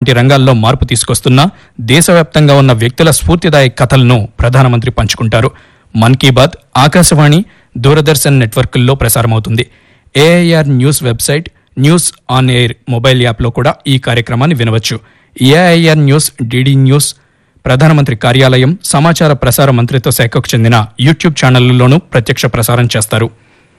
వంటి రంగాల్లో మార్పు తీసుకొస్తున్న దేశవ్యాప్తంగా ఉన్న వ్యక్తుల స్ఫూర్తిదాయక కథలను ప్రధానమంత్రి పంచుకుంటారు మన్ కీ బాత్ ఆకాశవాణి దూరదర్శన్ నెట్వర్క్ల్లో ప్రసారమవుతుంది AIR news website news on air mobile యాప్లో కూడా ఈ కార్యక్రమాన్ని వినవచ్చు ఏఐఆర్ న్యూస్ డిడి న్యూస్ ప్రధానమంత్రి కార్యాలయం సమాచార ప్రసార మంత్రిత్వ శాఖకు చెందిన యూట్యూబ్ ఛానళ్లలోనూ ప్రత్యక్ష ప్రసారం చేస్తారు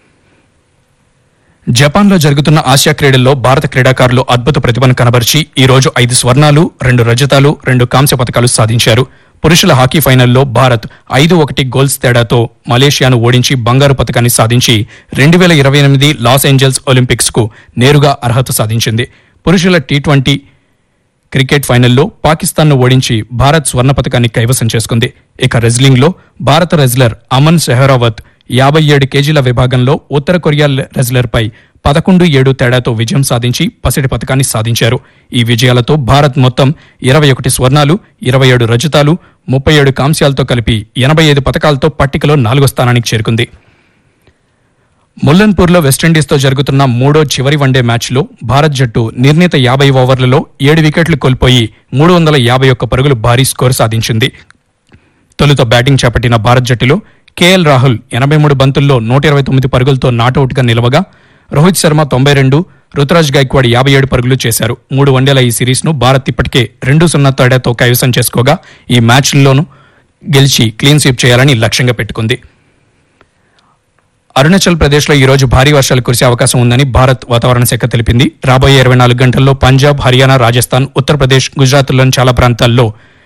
జపాన్లో జరుగుతున్న ఆసియా క్రీడల్లో భారత క్రీడాకారులు అద్భుత ప్రతిభను కనబరిచి ఈ రోజు ఐదు స్వర్ణాలు రెండు రజతాలు రెండు కాంస్య పథకాలు సాధించారు పురుషుల హాకీ ఫైనల్లో భారత్ ఐదు ఒకటి గోల్స్ తేడాతో మలేషియాను ఓడించి బంగారు పథకాన్ని సాధించి రెండు వేల ఇరవై ఎనిమిది లాస్ ఏంజల్స్ ఒలింపిక్స్ కు నేరుగా అర్హత సాధించింది పురుషుల టీ ట్వంటీ క్రికెట్ ఫైనల్లో పాకిస్తాన్ను ఓడించి భారత్ స్వర్ణ పథకాన్ని కైవసం చేసుకుంది ఇక రెజ్లింగ్ లో భారత రెజ్లర్ అమన్ సెహరావత్ యాభై ఏడు కేజీల విభాగంలో ఉత్తర కొరియా రెజ్లర్ పై పదకొండు ఏడు తేడాతో విజయం సాధించి పసిడి పథకాన్ని సాధించారు ఈ విజయాలతో భారత్ మొత్తం ఇరవై ఒకటి స్వర్ణాలు ఇరవై ఏడు రజతాలు ముప్పై ఏడు కాంస్యాలతో కలిపి ఎనభై ఐదు పథకాలతో పట్టికలో నాలుగో స్థానానికి చేరుకుంది ముల్లన్పూర్లో వెస్టిండీస్తో జరుగుతున్న మూడో చివరి వన్డే మ్యాచ్లో భారత్ జట్టు నిర్ణీత యాభై ఓవర్లలో ఏడు వికెట్లు కోల్పోయి మూడు వందల యాభై ఒక్క పరుగులు భారీ స్కోరు సాధించింది తొలుత బ్యాటింగ్ చేపట్టిన భారత్ జట్టులో కేఎల్ రాహుల్ ఎనభై మూడు బంతుల్లో నూట ఇరవై తొమ్మిది పరుగులతో నాటౌట్గా నిలవగా రోహిత్ శర్మ తొంభై రెండు రుతురాజ్ గైక్వాడ్ యాభై ఏడు పరుగులు చేశారు మూడు వన్డేల ఈ సిరీస్ను భారత్ ఇప్పటికే రెండు సున్నా తేడాతో కైవసం చేసుకోగా ఈ మ్యాచ్ల్లోనూ గెలిచి క్లీన్ స్వీప్ చేయాలని లక్ష్యంగా పెట్టుకుంది అరుణాచల్ ప్రదేశ్లో ఈ రోజు భారీ వర్షాలు కురిసే అవకాశం ఉందని భారత్ వాతావరణ శాఖ తెలిపింది రాబోయే ఇరవై నాలుగు గంటల్లో పంజాబ్ హర్యానా రాజస్థాన్ ఉత్తరప్రదేశ్ గుజరాత్లోని చాలా ప్రాంతాల్లో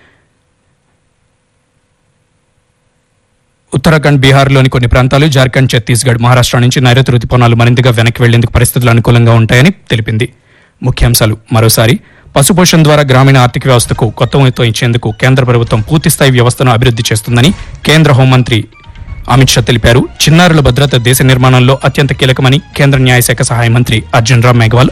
ఉత్తరాఖండ్ బీహార్లోని కొన్ని ప్రాంతాలు జార్ఖండ్ ఛత్తీస్గఢ్ మహారాష్ట్ర నుంచి నైరుతి రుతుపవనాలు మరింతగా వెనక్కి వెళ్లేందుకు పరిస్థితులు అనుకూలంగా ఉంటాయని తెలిపింది ముఖ్యాంశాలు మరోసారి పశుపోషణ ద్వారా గ్రామీణ ఆర్థిక వ్యవస్థకు కొత్త ఊతం ఇచ్చేందుకు కేంద్ర ప్రభుత్వం పూర్తిస్థాయి వ్యవస్థను అభివృద్ధి చేస్తుందని కేంద్ర హోంమంత్రి అమిత్ షా తెలిపారు చిన్నారుల భద్రత దేశ నిర్మాణంలో అత్యంత కీలకమని కేంద్ర న్యాయశాఖ సహాయ మంత్రి అర్జున్ రామ్ మేఘవాల్